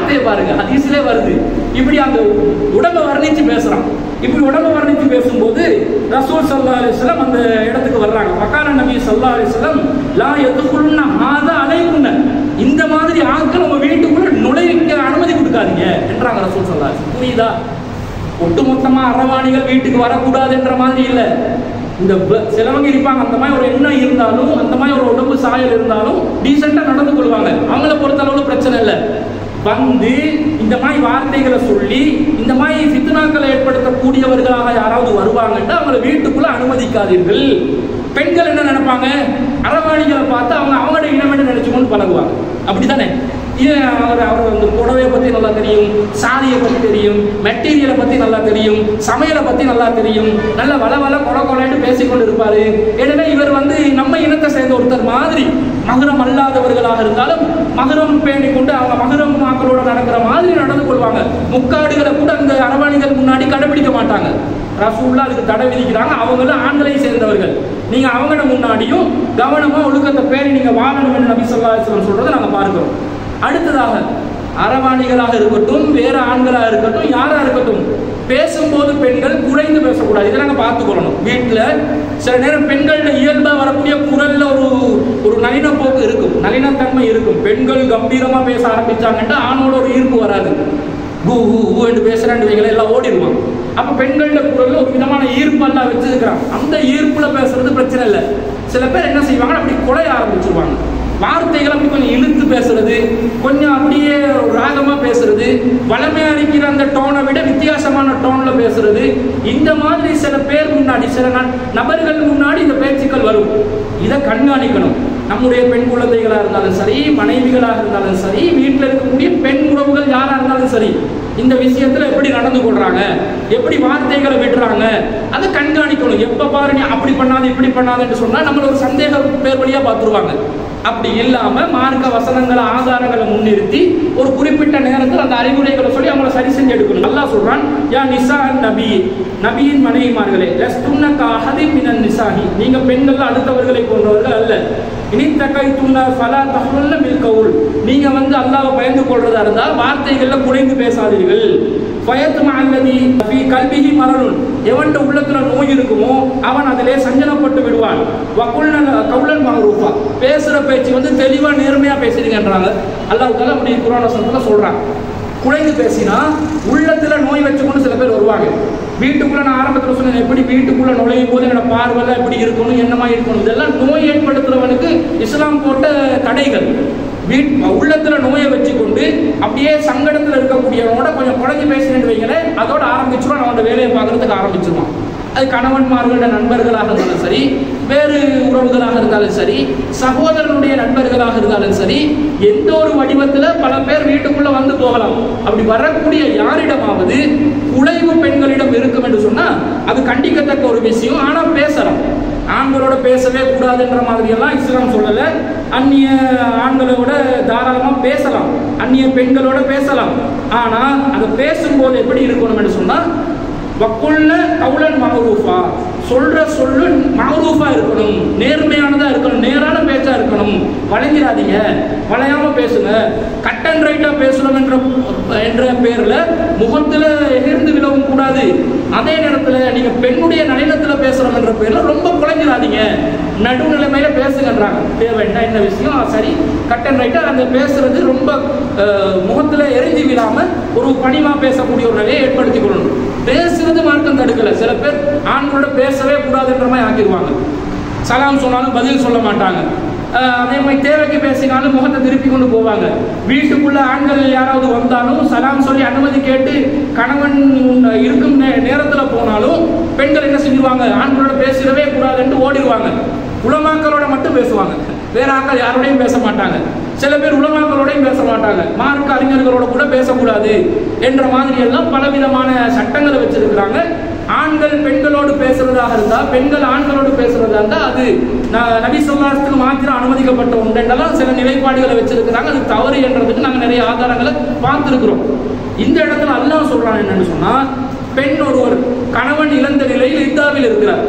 வார்த்தையை பாருங்க ஹதீஸ்லே வருது இப்படி அந்த உடம்ப வர்ணிச்சு பேசுறான் இப்படி உடம்ப வர்ணிச்சு பேசும்போது ரசூல் சல்லா அலிஸ்லாம் அந்த இடத்துக்கு வர்றாங்க பக்கான நபி சல்லா அலிஸ்லாம் லா எதுக்குள்ள ஆதா அலைக்குன்ன இந்த மாதிரி ஆட்கள் உங்க வீட்டுக்குள்ள நுழைக்க அனுமதி கொடுக்காதீங்க என்றாங்க ரசூல் சல்லா அலிஸ்லாம். புரியுதா ஒட்டுமொத்தமா அரவாணிகள் வீட்டுக்கு வரக்கூடாதுன்ற மாதிரி இல்ல இந்த ப- சிலவங்க இருப்பாங்க அந்த மாதிரி ஒரு எண்ணம் இருந்தாலும் அந்த மாதிரி ஒரு உடம்பு சாயல் இருந்தாலும் டீசெண்டா நடந்து கொள்வாங்க அவங்கள பொறுத்த அளவுல பிரச்சனை இல்லை வந்து இந்த மாதிரி வார்த்தைகளை சொல்லி இந்த மாதிரி சித்தனாக்களை ஏற்படுத்தக்கூடியவர்களாக யாராவது வருவாங்கன்னா அவங்களை வீட்டுக்குள்ள அனுமதிக்காதீர்கள் பெண்கள் என்ன நினைப்பாங்க அரவாணிகளை பார்த்து அவங்க அவங்களோட இனமென்று நினைச்சுக்கொண்டு பழகுவாங்க அப்படிதானே இது அவர் அவர் வந்து புடவையை பற்றி நல்லா தெரியும் சாரியை பற்றி தெரியும் மெட்டீரியலை பற்றி நல்லா தெரியும் சமையலை பற்றி நல்லா தெரியும் நல்ல வள வள கொல கொலன்னு பேசிக்கொண்டு இருப்பாரு எனவே இவர் வந்து நம்ம இனத்தை சேர்ந்த ஒருத்தர் மாதிரி மகுரம் அல்லாதவர்களாக இருந்தாலும் மகுரம் பேணி கொண்டு அவங்க மகுரம் மக்களோட நடக்கிற மாதிரி நடந்து கொள்வாங்க முக்காடுகளை கூட அந்த அரவாணிகள் முன்னாடி கடைபிடிக்க மாட்டாங்க ரசூல்லா அதுக்கு தடை விதிக்கிறாங்க அவங்களும் ஆண்களையும் சேர்ந்தவர்கள் நீங்க அவங்கள முன்னாடியும் கவனமா ஒழுக்கத்தை பேணி நீங்க வாழணும் நபி சொல்லா சொல்றதை நாங்க பார்க்கிறோம் அடுத்ததாக அரவாணிகளாக இருக்கட்டும் வேற ஆண்களாக இருக்கட்டும் யாரா இருக்கட்டும் பேசும்போது பெண்கள் குறைந்து பேசக்கூடாது இதை நாங்க பார்த்துக்கொள்ளணும் வீட்டுல சில நேரம் பெண்கள்ல இயல்பா வரக்கூடிய குரல்ல ஒரு ஒரு நளின போக்கு இருக்கும் நளினத்தன்மை இருக்கும் பெண்கள் கம்பீரமா பேச ஆரம்பிச்சாங்கன்னா ஆணோட ஒரு ஈர்ப்பு வராது ஊ ஊ ஊ என்று பேசுறான்னு வைங்களேன் எல்லாம் ஓடிடுவான் அப்ப பெண்கள குரல்ல ஒரு விதமான ஈர்ப்பு எல்லாம் வச்சிருக்கிறான் அந்த ஈர்ப்புல பேசுறது பிரச்சனை இல்லை சில பேர் என்ன செய்வாங்க அப்படி குலைய ஆரம்பிச்சிருவாங்க வார்த்தைகள் அப்படி கொஞ்சம் இழுத்து பேசுறது கொஞ்சம் அப்படியே ஒரு ராகமா பேசுறது வளமையா இருக்கிற அந்த டோனை விட வித்தியாசமான டோன்ல பேசுறது இந்த மாதிரி சில பேர் முன்னாடி சில ந- நபர்கள் முன்னாடி இந்த பேச்சுக்கள் வரும் இதை கண்காணிக்கணும் நம்முடைய பெண் குழந்தைகளா இருந்தாலும் சரி மனைவிகளாக இருந்தாலும் சரி வீட்டில் இருக்கக்கூடிய பெண் உறவுகள் யாரா இருந்தாலும் சரி இந்த விஷயத்துல எப்படி நடந்து கொள்றாங்க எப்படி வார்த்தைகளை விடுறாங்க அதை கண்காணிக்கணும் எப்ப பாரு நீ அப்படி பண்ணாத இப்படி பண்ணாதன்னு சொன்னா நம்மள ஒரு சந்தேக பேர் வழியா பார்த்துருவாங்க அப்படி இல்லாம மார்க்க வசனங்களை ஆதாரங்களை முன்னிறுத்தி ஒரு குறிப்பிட்ட நேரத்தில் அந்த அறிவுரைகளை சொல்லி அவங்கள சரி செஞ்சு எடுக்கணும் அல்லாஹ் சொல்றான் யா நிசா நபி நபியின் மனைவிமார்களே லஸ்துன்ன காஹதி மினன் நிசாஹி நீங்க பெண்கள் அடுத்தவர்களை போன்றவர்கள் அல்ல இனி தகைத்துன்ன ஃபலா தஹ்லுன்ன பில் கவுல் நீங்க வந்து அல்லாஹ்வை பயந்து கொள்றதா இருந்தா வார்த்தைகள்ல குறைந்து பேசாதீர்கள் பயத்துமா அல்லதி ஃபீ கல்விஹி மரலுன் எவன்ட உள்ளத்துல நோய் இருக்குமோ அவன் அதிலே சஞ்சலப்பட்டு விடுவான் வக்குல்ன கவுலன் மகரூஃபா பேசுற பேச்சு வந்து தெளிவா நேர்மையா பேசுறீங்கன்றாங்க அல்லாஹ் தால அப்படி குர்ஆன் வசனத்துல சொல்றான் குறைந்து பேசினா உள்ளத்துல நோய் வச்சுக்கொண்டு சில பேர் வருவாங்க வீட்டுக்குள்ள நான் ஆரம்பத்தில் சொன்னேன் எப்படி வீட்டுக்குள்ள நுழையும் போது என்னோட பார்வைலாம் எப்படி இருக்கணும் என்னமா இருக்கணும் இதெல்லாம் நோய் ஏற்படுத்துறவனுக்கு இஸ்லாம் போட்ட தடைகள் வீட் உள்ளத்துல நோயை வச்சுக்கொண்டு அப்படியே சங்கடத்துல இருக்கக்கூடியவனோட கொஞ்சம் குறைஞ்சு பேசினேன்னு வைங்களேன் அதோட ஆரம்பிச்சிருவான் அவனோட வேலையை பார்க்கறதுக்கு ஆரம்பிச்சிருவான் அது கணவன்மார்களோட நண்பர்களாக இருந்தாலும் சரி வேறு உறவுகளாக இருந்தாலும் சரி சகோதரனுடைய நண்பர்களாக இருந்தாலும் சரி எந்த ஒரு வடிவத்துல பல பேர் வீட்டுக்குள்ள வந்து போகலாம் அப்படி வரக்கூடிய யாரிடமாவது குலைவு பெண்களிடம் இருக்கும் என்று சொன்னா அது கண்டிக்கத்தக்க ஒரு விஷயம் ஆனா பேசலாம் ஆண்களோட பேசவே கூடாதுன்ற மாதிரி எல்லாம் இஸ்லாம் சொல்லல அந்நிய ஆண்களோட தாராளமா பேசலாம் அந்நிய பெண்களோட பேசலாம் ஆனா அதை பேசும்போது எப்படி இருக்கணும் என்று சொன்னா வக்குள்ள கவுலன் மகரூஃபா சொல்ற சொல்லு மகரூஃபா இருக்கணும் நேர்மையானதா இருக்கணும் நேரான பேச்சா இருக்கணும் வளைஞ்சிடாதீங்க வளையாம பேசுங்க கட் அண்ட் ரைட்டா பேசணும் என்ற என்ற பேர்ல முகத்துல எகிர்ந்து விடவும் கூடாது அதே நேரத்துல நீங்க பெண்ணுடைய நளினத்துல பேசுறோம் என்ற பேர்ல ரொம்ப குறைஞ்சிடாதீங்க நடுநிலைமையில பேசுங்கன்றாங்க தேவை என்ன என்ன விஷயம் ஆ, சரி கட் அண்ட் ரைட்டா அந்த பேசுறது ரொம்ப அஹ், முகத்துல எரிஞ்சு விடாம ஒரு பணிமா பேசக்கூடிய ஒரு நிலையை ஏற்படுத்திக் கொள்ளணும் பேசுறது மார்க்கம் தடுக்கல சில பேர் ஆண்களோட பேசவே கூடாதுன்ற மாதிரி ஆக்கிடுவாங்க சலாம் சொன்னாலும் பதில் சொல்ல மாட்டாங்க அஹ் அதே மாதிரி தேவைக்கு பேசினாலும் முகத்தை திருப்பி கொண்டு போவாங்க வீட்டுக்குள்ள ஆண்கள் யாராவது வந்தாலும் சலாம் சொல்லி அனுமதி கேட்டு கணவன் இருக்கும் நே- நேரத்துல போனாலும் பெண்கள் என்ன செஞ்சுருவாங்க ஆண்களோட பேசிடவே கூடாதுன்னு ஓடிடுவாங்க உலமாக்களோட மட்டும் பேசுவாங்க வேற ஆட்கள் யாரோடையும் பேச மாட்டாங்க சில பேர் உலமாக்களோடையும் பேச மாட்டாங்க மார்க்க அறிஞர்களோட கூட பேசக்கூடாது என்ற மாதிரி எல்லாம் பலவிதமான சட்டங்களை வச்சிருக்கிறாங்க ஆண்கள் பெண்களோடு பேசுறதாக இருந்தா பெண்கள் ஆண்களோடு பேசுறதா இருந்தா அது ந- நபி சொல்லாசத்துக்கு மாத்திரம் அனுமதிக்கப்பட்ட ஒன்றெல்லாம் சில நிலைப்பாடுகளை வச்சிருக்கிறாங்க அது தவறு என்றதுக்கு நாங்க நிறைய ஆதாரங்களை பார்த்திருக்கிறோம் இந்த இடத்துல அல்லாஹ் சொல்றான் என்னன்னு சொன்னா பெண் ஒருவர் கணவன் இழந்த நிலையில் இத்தாவில் இருக்கிறார்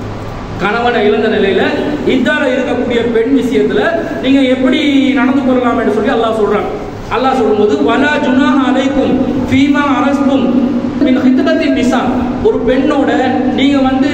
கணவனை இழந்த நிலையில இதால இருக்கக்கூடிய பெண் விஷயத்துல நீங்க எப்படி நடந்து கொள்ளலாம் என்று சொல்லி அல்லாஹ் சொல்றான் அல்லாஹ் சொல்லும்போது வலா ஜுனாஹ அலைக்கும் ஃபீமா அரஸ்தும் மின் ஹித்பத்தின் நிசா ஒரு பெண்ணோட நீங்க வந்து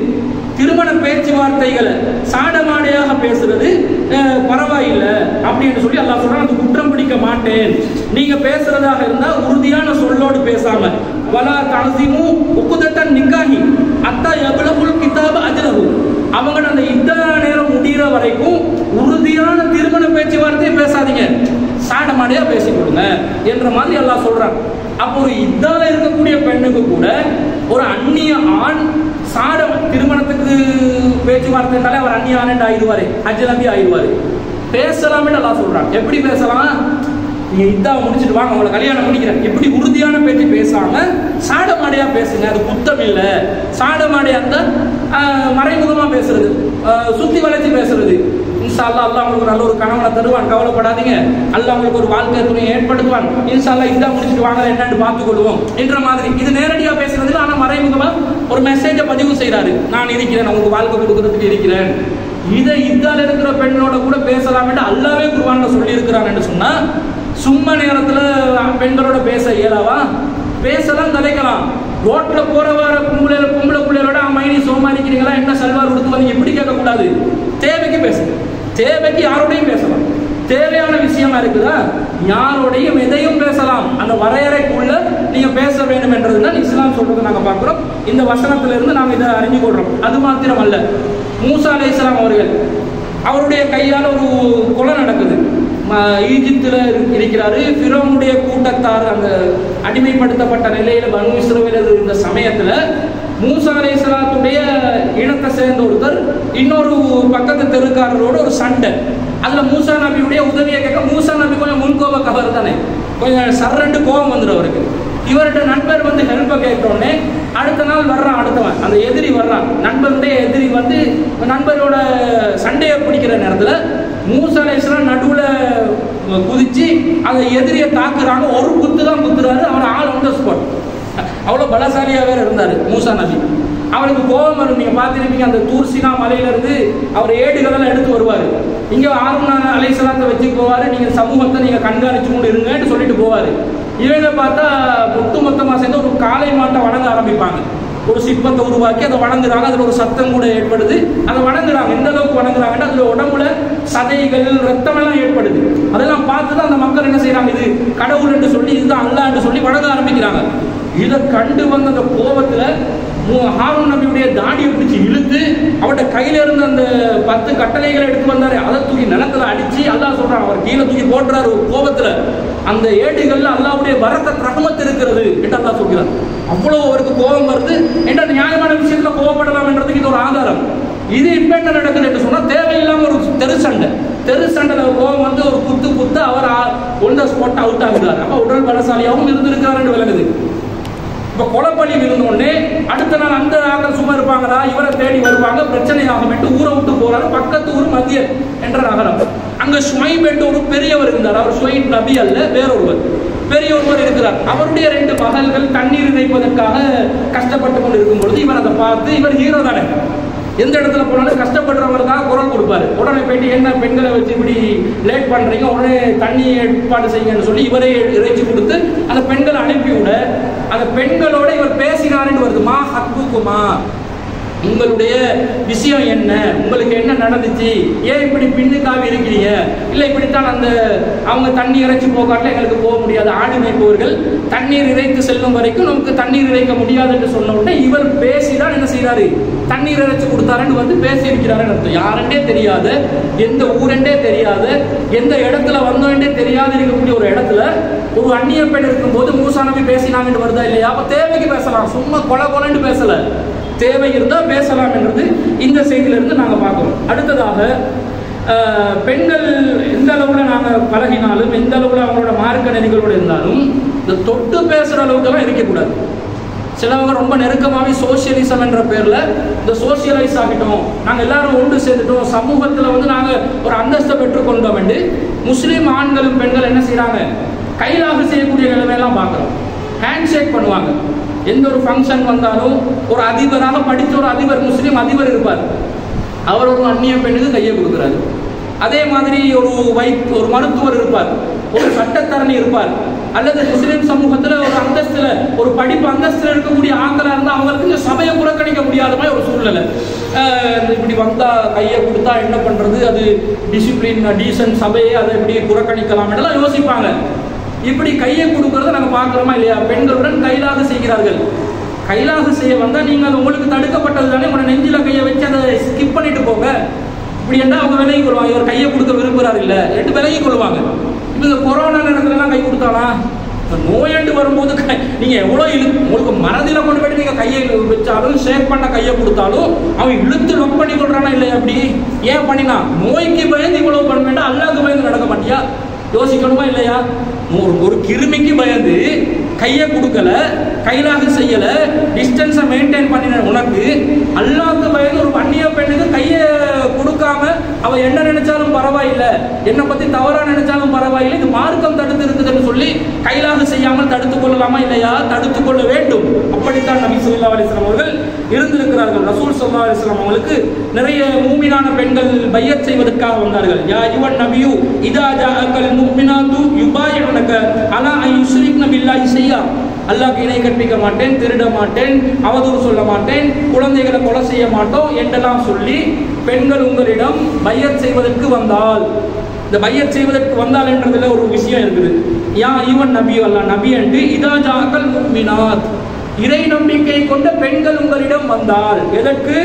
திருமண பேச்சுவார்த்தைகளை சாடமாடையாக பேசுறது அஹ், பரவாயில்லை அப்படின்னு சொல்லி அல்லாஹ் சொல்றான் அது குற்றம் பிடிக்க மாட்டேன் நீங்க பேசுறதாக இருந்தா உறுதியான சொல்லோடு பேசாம வலா தனசிமு உக்குதட்டன் நிக்காஹி அத்தா எவ்வளவு கிதாப அஜலகு அவங்க அந்த இத்தா நேரம் முடிகிற வரைக்கும் உறுதியான திருமண பேச்சுவார்த்தையை பேசாதீங்க சாடமாடையா பேசி கொடுங்க என்ற மாதிரி எல்லாம் சொல்றாங்க அப்போ ஒரு இதால இருக்கக்கூடிய பெண்ணுக்கு கூட ஒரு அந்நிய ஆண் சாட திருமணத்துக்கு பேச்சுவார்த்தைனாலே அவர் அந்நிய ஆண் ஆயிடுவாரு அஜ்னபி ஆயிடுவாரு பேசலாம்னு எல்லாம் சொல்றாங்க எப்படி பேசலாம் நீங்க இதா முடிச்சிட்டு வாங்க உங்களை கல்யாணம் முடிக்கிறேன் இப்படி உறுதியான பேச்சு பேசாம சாடமாடையா பேசுங்க அது குத்தம் இல்ல சாடமாடையா இருந்தா ஆஹ், மறைமுகமா பேசுறது ஆஹ், சுத்தி வளைச்சு பேசுறது இன்ஷா அல்லாஹ் அல்லாஹ் உங்களுக்கு நல்ல ஒரு கணவனை தருவான் கவலைப்படாதீங்க அல்லாஹ் உங்களுக்கு ஒரு வாழ்க்கை துணையை ஏற்படுத்துவான் இன்ஷா அல்லாஹ் இதா முடிச்சிட்டு வாங்க என்னன்னு பார்த்துக் கொள்வோம் என்ற மாதிரி இது நேரடியா பேசுறதுல ஆனா மறைமுகமா ஒரு மெசேஜை பதிவு செய்றாரு நான் இருக்கிறேன் உங்களுக்கு வாழ்க்கை கொடுக்கறதுக்கு இருக்கிறேன் இதை இதால இருக்கிற பெண்ணோட கூட பேசலாம் என்று அல்லாவே குருவான்ல சொல்லி இருக்கிறான்னு சொன்னா சும்மா நேரத்துல பெண்களோட பேச இயலாவா பேசலாம் கலைக்கலாம் ரோட்ல போற வர பொம்பளை பொம்பளை பிள்ளைகளோட மைனி சோமா இருக்கிறீங்களா என்ன சல்வார் உடுத்து வந்தீங்க இப்படி கேட்கக்கூடாது தேவைக்கு பேசுங்க தேவைக்கு யாரோடையும் பேசலாம் தேவையான விஷயமா இருக்குதா யாரோடையும் எதையும் பேசலாம் அந்த வரையறைக்குள்ள நீங்க பேச வேண்டும் என்றதுதான் இஸ்லாம் சொல்றதை நாங்க பார்க்கிறோம் இந்த வசனத்துல இருந்து நாங்க இதை அறிஞ்சு கொள்றோம் அது மாத்திரம் அல்ல மூசா அலை இஸ்லாம் அவர்கள் அவருடைய கையால் ஒரு கொலை நடக்குது ம- ஈஜிப்துல இரு- இருக்கிறாரு ஃபிரோனுடைய கூட்டத்தார் அந்த அடிமைப்படுத்தப்பட்ட நிலையில பனு இஸ்ரவேலர் இருந்த சமயத்துல மூசா அலைஹிஸ்ஸலாத்துடைய இனத்தை சேர்ந்த ஒருத்தர் இன்னொரு பக்கத்து தெருக்காரரோட ஒரு சண்டை அதுல மூசா நபியுடைய உதவியை கேட்க மூசா நபி கொஞ்சம் முன்கோப கவர் தானே கொஞ்சம் சர்ரண்டு கோபம் வந்துடும் அவருக்கு இவர்கிட்ட நண்பர் வந்து ஹெல்ப்பை கேட்டோடனே அடுத்த நாள் வர்றான் அடுத்தவன் அந்த எதிரி வர்றான் நண்பருடைய எதிரி வந்து நண்பரோட சண்டையை பிடிக்கிற நேரத்தில் மூசா அலைஹிஸ்ஸலாம் நடுவில் குதிச்சு அந்த எதிரியை தாக்குறாங்க ஒரு குத்து தான் குத்துறாரு அவர் ஆள் ஆன் த ஸ்பாட் அவ்வளோ பலசாலியாக வேற இருந்தார் மூசா நபி அவருக்கு கோபம் வரும் நீங்கள் பார்த்துருப்பீங்க அந்த தூர்சினா மலையிலேருந்து அவர் ஏடுகளெல்லாம் எடுத்து வருவார் இங்கே ஆறுனா அலைசலாத்தை வச்சு போவார் நீங்கள் சமூகத்தை நீங்கள் கண்காணிச்சு கொண்டு இருங்கன்னு சொல்லிட்டு போவார் இவங்க பார்த்தா ஒட்டு மொத்தமாக சேர்ந்து ஒரு காளை மாட்டை வணங்க ஆரம்பிப்பாங்க ஒரு சிற்பத்தை உருவாக்கி அதை வணங்குறாங்க அதில் ஒரு சத்தம் கூட ஏற்படுது அதை வணங்குறாங்க எந்த அளவுக்கு வணங்குறாங்கன்னா அதில் உடம்புல சதைகள் ரத்தம் எல்லாம் ஏற்படுது அதெல்லாம் பார்த்து தான் அந்த மக்கள் என்ன செய்றாங்க இது கடவுள் என்று சொல்லி இதுதான் அல்லாஹ் என்று சொல்லி வணங்க ஆரம்பிக்கிறாங்க இதை கண்டு வந்த அந்த கோபத்துல மு- ஹாரூன் நபியுடைய தாடியை பிடிச்சு இழுத்து அவருடைய கையில இருந்த அந்த பத்து கட்டளைகளை எடுத்து வந்தாரு அதை தூக்கி நிலத்துல அடிச்சு அல்லாஹ் சொல்றான் அவர் கீழே தூக்கி போட்டுறாரு ஒரு கோபத்துல அந்த ஏடுகள்ல அல்லாஹ்வுடைய வரத்த ரஹமத் இருக்கிறது என்று அல்லாஹ் சொல்கிறார் அவ்வளவு அவருக்கு கோபம் வருது என்ற நியாயமான விஷயத்துல கோபப்படலாம் என்றதுக்கு இது ஒரு ஆதாரம் இது இப்ப என்ன நடக்குது என்று சொன்னா தேவையில்லாம ஒரு தெரு சண்டை தெரு சண்டையில கோபம் வந்து ஒரு குத்து குத்து அவர் ஒன் த ஸ்பாட் அவுட் ஆகுறாரு அப்ப உடல் பலசாலியாகவும் இருந்திருக்கிறாருன்னு விளங்குது இப்ப கொலைப்பள்ளி விழுந்த உடனே அடுத்த நாள் அந்த ஆக்கள் சும்மா இருப்பாங்களா இவரை தேடி வருவாங்க பிரச்சனை ஆகும் என்று ஊரை விட்டு போறாரு பக்கத்து ஊர் மத்திய என்ற நகரம் அங்க சுமைப் என்று ஒரு பெரியவர் இருந்தார் அவர் சுவைப் நபி அல்ல வேறொருவர் பெரிய ஒருவர் இருக்கிறார் அவருடைய ரெண்டு மகள்கள் தண்ணீர் இறைப்பதற்காக கஷ்டப்பட்டு கொண்டு இருக்கும் பொழுது இவர் அதை பார்த்து இவர் ஹீரோ தானே எந்த இடத்துல போனாலும் கஷ்டப்படுறவங்களுக்காக குரல் கொடுப்பாரு உடனே போயிட்டு என்ன பெண்களை வச்சு இப்படி லேட் பண்றீங்க உடனே தண்ணி ஏற்பாடு செய்யுங்கன்னு சொல்லி இவரே இறைச்சி கொடுத்து அந்த பெண்களை அனுப்பிவிட அந்த பெண்களோட இவர் பேசினாருன்னு வருது மா ஹக்குக்குமா உங்களுடைய விஷயம் என்ன உங்களுக்கு என்ன நடந்துச்சு ஏன் இப்படி பின்னுக்காக இருக்கிறீங்க இல்லை இப்படித்தான் அந்த அவங்க தண்ணி இறைச்சி போகாட்டில் எங்களுக்கு போக முடியாது ஆடு மேய்ப்பவர்கள் தண்ணீர் இறைத்து செல்லும் வரைக்கும் நமக்கு தண்ணீர் இறைக்க முடியாது என்று சொன்ன உடனே இவர் பேசிதான் என்ன செய்றாரு தண்ணீர் இறைச்சி கொடுத்தாருன்னு வந்து பேசி இருக்கிறாருன்னு அர்த்தம் யாருண்டே தெரியாத எந்த ஊரெண்டே தெரியாத எந்த இடத்துல வந்தோண்டே தெரியாது இருக்கக்கூடிய ஒரு இடத்துல ஒரு அந்நிய பெண் இருக்கும்போது மூசா நபி பேசினாங்கன்னு வருதா இல்லையா அப்ப தேவைக்கு பேசலாம் சும்மா கொலை கொலைன்னு பேசல தேவை இருந்தால் பேசலாம் என்றது இந்த செய்தியிலிருந்து நாங்கள் பார்க்கிறோம் அடுத்ததாக அஹ், பெண்கள் எந்த அளவில் நாங்கள் பழகினாலும் எந்த அளவில் அவங்களோட மார்க்க நெறிகளோடு இருந்தாலும் இந்த தொட்டு பேசுகிற அளவுக்கெல்லாம் இருக்கக்கூடாது சிலவங்க ரொம்ப நெருக்கமாகவே சோசியலிசம் என்ற பேரில் இந்த சோசியலைஸ் ஆகிட்டோம் நாங்கள் எல்லாரும் ஒன்று சேர்ந்துட்டோம் சமூகத்தில் வந்து நாங்கள் ஒரு அந்தஸ்தை பெற்றுக்கொண்டோம் என்று முஸ்லீம் ஆண்களும் பெண்கள் என்ன செய்கிறாங்க கைலாக செய்யக்கூடிய நிலைமையெல்லாம் பார்க்குறோம் ஹேண்ட் ஷேக் பண்ணுவாங்க எந்த ஒரு ஃபங்க்ஷன் வந்தாலும் ஒரு அதிபராக படித்த ஒரு அதிபர் முஸ்லீம் அதிபர் இருப்பார் அவர் ஒரு அந்நிய பெண்ணுக்கு கையை கொடுக்குறாரு அதே மாதிரி ஒரு வை ஒரு மருத்துவர் இருப்பார் ஒரு சட்டத்தரணி இருப்பார் அல்லது முஸ்லிம் சமூகத்துல ஒரு அந்தஸ்துல ஒரு படிப்பு அந்தஸ்துல இருக்கக்கூடிய ஆட்களா இருந்தா அவங்களுக்கு இந்த சபையை புறக்கணிக்க முடியாத மாதிரி ஒரு சூழ்நிலை அஹ் இப்படி வந்தா கையை கொடுத்தா என்ன பண்றது அது டிசிப்ளின் டீசன்ட் சபையை அதை எப்படி புறக்கணிக்கலாம் எல்லாம் யோசிப்பாங்க இப்படி கையை கொடுக்கறத நாங்க பார்க்கிறோமா இல்லையா பெண்களுடன் கைலாக செய்கிறார்கள் கைலாக செய்ய வந்தா நீங்க அது உங்களுக்கு தடுக்கப்பட்டது தானே உங்களை நெஞ்சில கையை வச்சு அதை ஸ்கிப் பண்ணிட்டு போங்க இப்படி என்ன அவங்க விலகி கொள்வாங்க இவர் கையை கொடுக்க விரும்புறாரு இல்ல ரெண்டு விலகி கொள்வாங்க இப்போ இந்த கொரோனா நேரத்துல எல்லாம் கை கொடுத்தானா இப்ப நோயாண்டு வரும்போது கை- நீங்க எவ்வளவு இழு உங்களுக்கு மனதில கொண்டு போயிட்டு நீங்க கையை வச்சாலும் ஷேக் பண்ண கையை கொடுத்தாலும் அவன் இழுத்து லொக் பண்ணி கொள்றானா இல்லையா அப்படி ஏன் பண்ணினா நோய்க்கு பயந்து இவ்வளவு பண்ண வேண்டாம் அல்லாக்கு பயந்து நடக்க மாட்டியா யோசிக்கணுமா இல்லையா ஒரு ஒரு கிருமிக்கு பயந்து கையை கொடுக்கல கைலாக செய்யல டிஸ்டன்ஸை மெயின்டைன் பண்ணின உனக்கு அல்லாஹ்க்கு பயந்து ஒரு அந்நிய பெண்ணுக்கு கையை கொடுக்காம அவ என்ன நினைச்சாலும் பரவாயில்லை என்னை பத்தி தவறா நினைச்சாலும் பரவாயில்லை இது மார்க்கம் தடுத்து இருக்குதுன்னு சொல்லி கைலாக செய்யாமல் தடுத்துக் கொள்ளலாமா இல்லையா தடுத்துக் கொள்ள வேண்டும் அப்படித்தான் நபி ஸல்லல்லாஹு அலைஹி வஸல்லம் அவர்கள் இருந்திருக்கிறார்கள் ரசூல் ஸல்லல்லாஹு அலைஹி வஸல்லம் அவங்களுக்கு நிறைய மூமினான பெண்கள் பையத் செய்வதற்காக வந்தார்கள் யா யுவன் நபியு இதா ஜாஅக்கல் முஃமினாத்து யுபாயிஉனக அலா அன் யுஷ்ரிக்ன பில்லாஹி ஷையா அல்லாஹ்க்கு இணை கற்பிக்க மாட்டேன் திருட மாட்டேன் அவதூறு சொல்ல மாட்டேன் குழந்தைகளை கொலை செய்ய மாட்டோம் என்றெல்லாம் சொல்லி பெண்கள் உங்களிடம் பையத் செய்வதற்கு வந்தால் இந்த பையத் செய்வதற்கு வந்தால் என்றதுல ஒரு விஷயம் இருக்குது யா ஈவன் நபி அல்லா நபி என்று இதா ஜாக்கல் முக்மினாத் இறை நம்பிக்கை கொண்ட பெண்கள் உங்களிடம் வந்தால் எதற்கு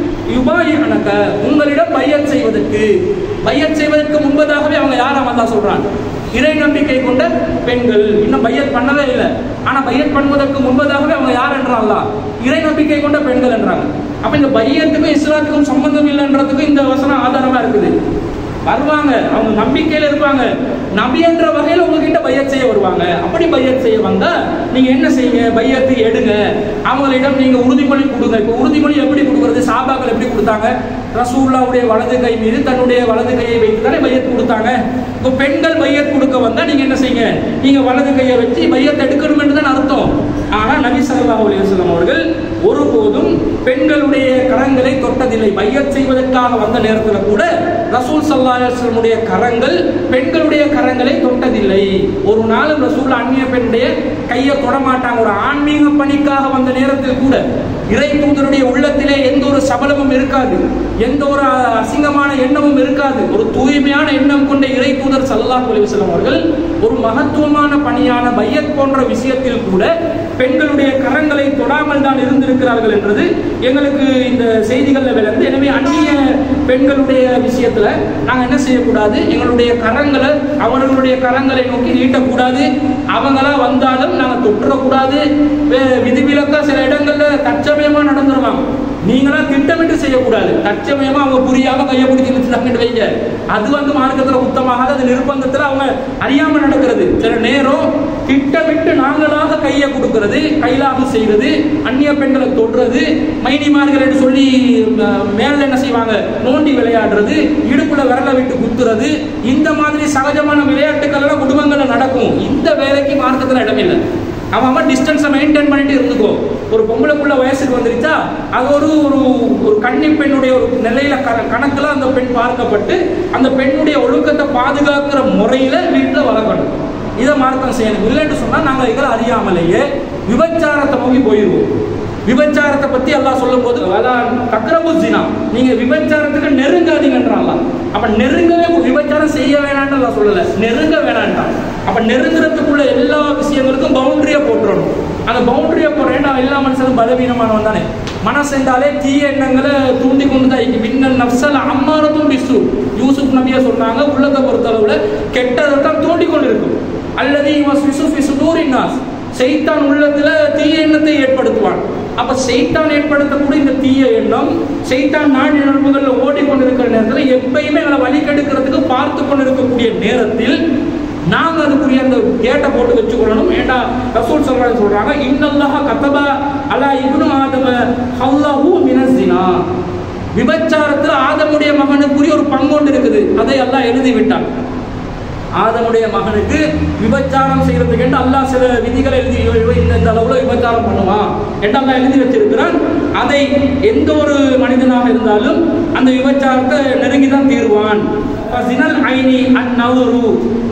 யுபாயினக உங்களிடம் பையத் செய்வதற்கு பையத் செய்வதற்கு முன்பதாகவே அவங்க யாரா வந்தா சொல்றாங்க இறை நம்பிக்கை கொண்ட பெண்கள் இன்னும் பையத் பண்ணவே இல்லை ஆனா பையத் பண்ணுவதற்கு முன்பதாகவே அவங்க யார் என்றாங்களா இறை நம்பிக்கை கொண்ட பெண்கள் என்றாங்க அப்ப இந்த பையத்துக்கும் இஸ்லாத்துக்கும் சம்பந்தம் இல்லைன்றதுக்கும் இந்த வசனம் ஆதாரமா இருக்குது வருவாங்க அவங்க நம்பிக்கையில இருப்பாங்க நபி என்ற வகையில உங்ககிட்ட பையத் செய்ய வருவாங்க அப்படி பையத் செய்ய வந்தா நீங்க என்ன செய்யுங்க பையத்து எடுங்க அவங்களிடம் நீங்க உறுதிமொழி கொடுங்க இப்போ உறுதிமொழி எப்படி கொடுக்கறது சாபாக்கள் எப்படி கொடுத்தாங்க ரசூல்லாவுடைய வலது கை மீது தன்னுடைய வலது கையை வைத்து தானே பையத் கொடுத்தாங்க இப்போ பெண்கள் பையத் கொடுக்க வந்தா நீங்க என்ன செய்யுங்க நீங்க வலது கையை வச்சு பையத் எடுக்கணும் என்று தான் அர்த்தம் ஆனா நபி ஸல்லல்லாஹு அலைஹி வஸல்லம் அவர்கள் ஒருபோதும் பெண்களுடைய கரங்களை தொட்டதில்லை பையத் செய்வதற்காக வந்த நேரத்தில் கூட ரசூல் ஸல்லல்லாஹு அலைஹி வஸல்லமுடைய கரங்கள் பெண்களுடைய கரங்களை தொட்டதில்லை ஒரு நாளும் ரசூல் அந்நிய பெண்ணுடைய கையை தொட மாட்டாங்க ஒரு ஆன்மீக பணிக்காக வந்த நேரத்தில் கூட இறை தூதருடைய உள்ளத்திலே எந்த ஒரு சபலமும் இருக்காது எந்த ஒரு அசிங்கமான எண்ணமும் இருக்காது ஒரு தூய்மையான எண்ணம் கொண்ட இறை தூதர் ஸல்லல்லாஹு அலைஹி வஸல்லம் அவர்கள் ஒரு மகத்துவமான பணியான பையத் போன்ற விஷயத்தில் கூட பெண்களுடைய கரங்களை தொடாமல் தான் இருந்திருக்கிறார்கள் என்றது எங்களுக்கு இந்த செய்திகளில் விளங்குது எனவே அந்நிய பெண்களுடைய விஷயத்துல நாங்க என்ன செய்யக்கூடாது எங்களுடைய கரங்களை அவர்களுடைய கரங்களை நோக்கி நீட்டக்கூடாது அவங்களா வந்தாலும் நாங்க தொட்டுறக்கூடாது வே- விதிவிலக்கா சில இடங்கள்ல தற்சமயமா நடந்துருவாங்க நீங்களா திட்டமிட்டு செய்யக்கூடாது தற்சமயமா அவங்க புரியாம கையை பிடிச்சி இழுத்துட்டாங்கன்னு வைங்க அது வந்து மார்க்கத்துல குத்தமாகாது அது நிர்பந்தத்துல அவங்க அறியாம நடக்கிறது சில நேரம் திட்டமிட்டு நாங்களாக கையை கொடுக்கிறது கைலாக செய்வது அந்நிய பெண்களை தொடுறது மைனிமார்கள் என்று சொல்லி அஹ், மேல என்ன செய்வாங்க நோண்டி விளையாடுறது இடுப்புல விரல விட்டு குத்துறது இந்த மாதிரி சகஜமான விளையாட்டுகள் எல்லாம் குடும்பங்கள்ல நடக்கும் இந்த வேலைக்கு மார்க்கத்துல இடமில்லை அவன் அவன் டிஸ்டன்ஸை மெயின்டைன் பண்ணிட்டு இருந்துக்கோ ஒரு பொம்பளைக்குள்ள வயசுக்கு வந்துருச்சா அது ஒரு ஒரு ஒரு கன்னி பெண்ணுடைய ஒரு நிலையில க- கணக்குல அந்த பெண் பார்க்கப்பட்டு அந்த பெண்ணுடைய ஒழுக்கத்தை பாதுகாக்கிற முறையில வீட்டில் வளர்க்கணும் இதை மார்க்கம் செய்யணும் இல்லைன்னு சொன்னா நாங்கள் இதில் அறியாமலேயே விபச்சாரத்தை நோக்கி போயிடுவோம் விபச்சாரத்தை பத்தி எல்லாம் சொல்லும் போது தக்ரபு ஜினா நீங்க விபச்சாரத்துக்கு நெருங்காதீங்கன்றான் அப்ப நெருங்கவே விபச்சாரம் செய்ய வேணாம்னு எல்லாம் சொல்லல நெருங்க வேணான்ட்டான் அப்ப நெருங்குறதுக்குள்ள எல்லா விஷயங்களுக்கும் பவுண்டரியா போட்டுறணும் அந்த பவுண்டரியா போடுறேன் எல்லா மனுஷனும் பலவீனமானவன் தானே மனசென்றாலே தீய எண்ணங்களை தூண்டி கொண்டு தான் இருக்கு மின்னல் நப்சல் அம்மாரதும் பிசு யூசுப் நபியா சொன்னாங்க உள்ளத்தை பொறுத்தளவுல கெட்டதை தான் தூண்டி கொண்டு இருக்கும் அல்லது இவன் சிசு பிசு நாஸ் செய்தான் உள்ளத்துல தீய எண்ணத்தை ஏற்படுத்துவான் அப்ப செய்தான் ஏற்படுத்தக்கூடிய இந்த தீய எண்ணம் செய்தான் நாடி நண்புகள்ல ஓடிக்கொண்டிருக்கிற நேரத்தில் எப்பயுமே எங்களை வழி கெடுக்கிறதுக்கு பார்த்து கொண்டிருக்கக்கூடிய நேரத்தில் நாங்க அதுக்குரிய அந்த கேட்டை போட்டு வச்சுக்கொள்ளணும் ஏண்டா ரசூல் சொல்றாங்க சொல்றாங்க இன்னல்லாஹ கத்தபா அலா இப்னு ஆதம ஹல்லாஹு மினஸ்ஸினா விபச்சாரத்தில் ஆதமுடைய மகனுக்குரிய ஒரு பங்கொண்டு இருக்குது அதை எல்லாம் எழுதி விட்டான் ஆதமுடைய மகனுக்கு விபச்சாரம் செய்யறதுக்கு என்று அல்லாஹ் சில விதிகளை எழுதி இவன் இந்த இந்த அளவுல விபச்சாரம் பண்ணுவான் என்று அல்லாஹ் எழுதி வச்சிருக்கிறான் அதை எந்த ஒரு மனிதனாக இருந்தாலும் அந்த விபச்சாரத்தை நெருங்கி தான் தீருவான் ஃபஸினல் ஐனி அந்நவரு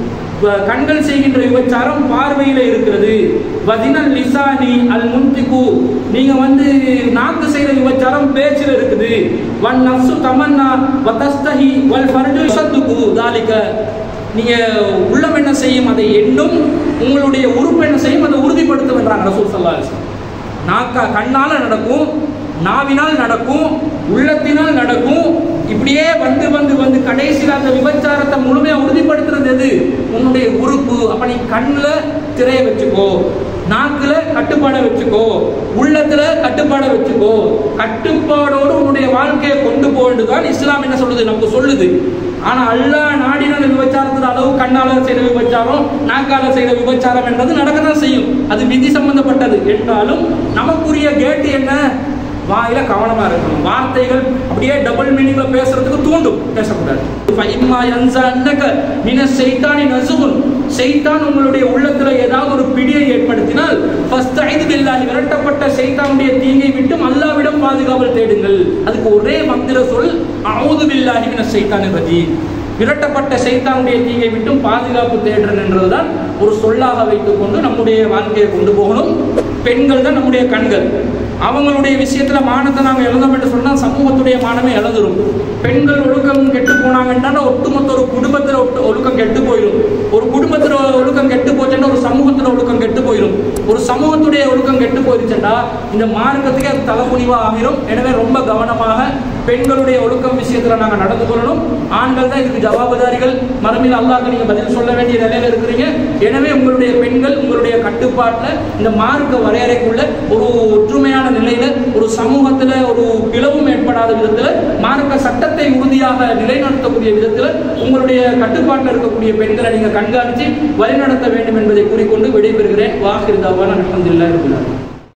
வ- கண்கள் செய்கின்ற விபச்சாரம் பார்வையில இருக்கிறது வதினல் லிசானி அல் முன்திகு நீங்க வந்து நாக்கு செய்யற விபச்சாரம் பேச்சில் இருக்குது வன் நஃப்சு தமன்னா வதஸ்தஹி வல் ஃபர்ஜு யசத்துகு தாலிக நீங்க உள்ளம் என்ன செய்யும் அதை எண்ணும் உங்களுடைய உறுப்பு என்ன செய்யும் அதை உறுதிப்படுத்தும் என்றாங்க ரசூல் ஸல்லல்லாஹு அலைஹி வஸல்லம் நாக்கா கண்ணால நடக்கும் நாவினால் நடக்கும் உள்ளத்தினால் நடக்கும் இப்படியே வந்து வந்து வந்து கடைசியில் அந்த விபச்சாரத்தை முழுமையா உறுதிப்படுத்துறது எது உன்னுடைய உறுப்பு அப்ப நீ கண்ணுல திரைய வச்சுக்கோ நாக்குல கட்டுப்பாடை வச்சுக்கோ உள்ளத்துல கட்டுப்பாடை வச்சுக்கோ கட்டுப்பாடோடு உன்னுடைய வாழ்க்கையை கொண்டு போன்னு தான் இஸ்லாம் என்ன சொல்லுது நமக்கு சொல்லுது ஆனா அல்லாஹ் நாடின விபச்சாரத்துல அளவு கண்ணால செய்த விபச்சாரம் நாக்கால செய்த விபச்சாரம் என்றது நடக்கதான் செய்யும் அது விதி சம்பந்தப்பட்டது என்றாலும் நமக்குரிய கேட்டு என்ன வாயில கவனமா இருக்கணும் வார்த்தைகள் அப்படியே டபுள் மீனிங்ல பேசுறதுக்கு தூண்டும் பேசக்கூடாது ஃபைம்மா யன்ஸன்னக மின ஷைத்தானி நஸுகுன் ஷைத்தான் உங்களுடைய உள்ளத்துல ஏதாவது ஒரு பிடியை ஏற்படுத்தினால் ஃபஸ்தைது பில்லாஹி விரட்டப்பட்ட ஷைத்தானுடைய தீங்கை விட்டும் அல்லாஹ்விடம் பாதுகாவல் தேடுங்கள் அதுக்கு ஒரே மந்திர சொல் அவுது பில்லாஹி மின ஷைத்தானி ரஜீம் விரட்டப்பட்ட சைத்தானுடைய தீங்கை விட்டும் பாதுகாப்பு தேடுறன் என்றதுதான் ஒரு சொல்லாக வைத்துக்கொண்டு நம்முடைய வாழ்க்கையை கொண்டு போகணும் பெண்கள் தான் நம்முடைய கண்கள் அவங்களுடைய விஷயத்துல மானத்தை நாங்கள் எழுதோம் என்று சொன்னால் சமூகத்துடைய மானமே எழுதுரும் பெண்கள் ஒழுக்கம் கெட்டு போனாங்கன்னா ஒட்டுமொத்த ஒரு குடும்பத்தில் ஒட்டு- ஒழுக்கம் கெட்டு போயிடும் ஒரு குடும்பத்தில் ஒழுக்கம் கெட்டு போச்சுன்னா ஒரு சமூகத்தில் ஒழுக்கம் கெட்டு போயிடும் ஒரு சமூகத்துடைய ஒழுக்கம் கெட்டு போயிருச்சுன்னா இந்த மார்க்கத்துக்கே அது தலைகுனிவா ஆகிரும் எனவே ரொம்ப கவனமாக பெண்களுடைய ஒழுக்கம் விஷயத்துல நாங்க நடந்து கொள்ளணும் ஆண்கள் தான் இதுக்கு ஜவாபுதாரிகள் மறுமையில் அல்லாஹ்க்கு நீங்க பதில் சொல்ல வேண்டிய நிலையில இருக்கிறீங்க எனவே உங்களுடைய பெண்கள் உங்களுடைய கட்டுப்பாட்டுல இந்த மார்க்க வரையறைக்குள்ள ஒரு ஒற்றுமையான நிலையில ஒரு சமூகத்துல ஒரு பிளவும் ஏற்படாத விதத்துல மார்க்க சட்டத்தை உறுதியாக நிலைநிறுத்தக்கூடிய விதத்துல உங்களுடைய கட்டுப்பாட்டில் இருக்கக்கூடிய பெண்களை நீங்க கண்காணித்து வழிநடத்த வேண்டும் என்பதை கூறிக்கொண்டு விடைபெறுகிறேன் வாஹிர் தாவான அல்ஹம்துலில்லாஹி ரபில் ஆலமீன்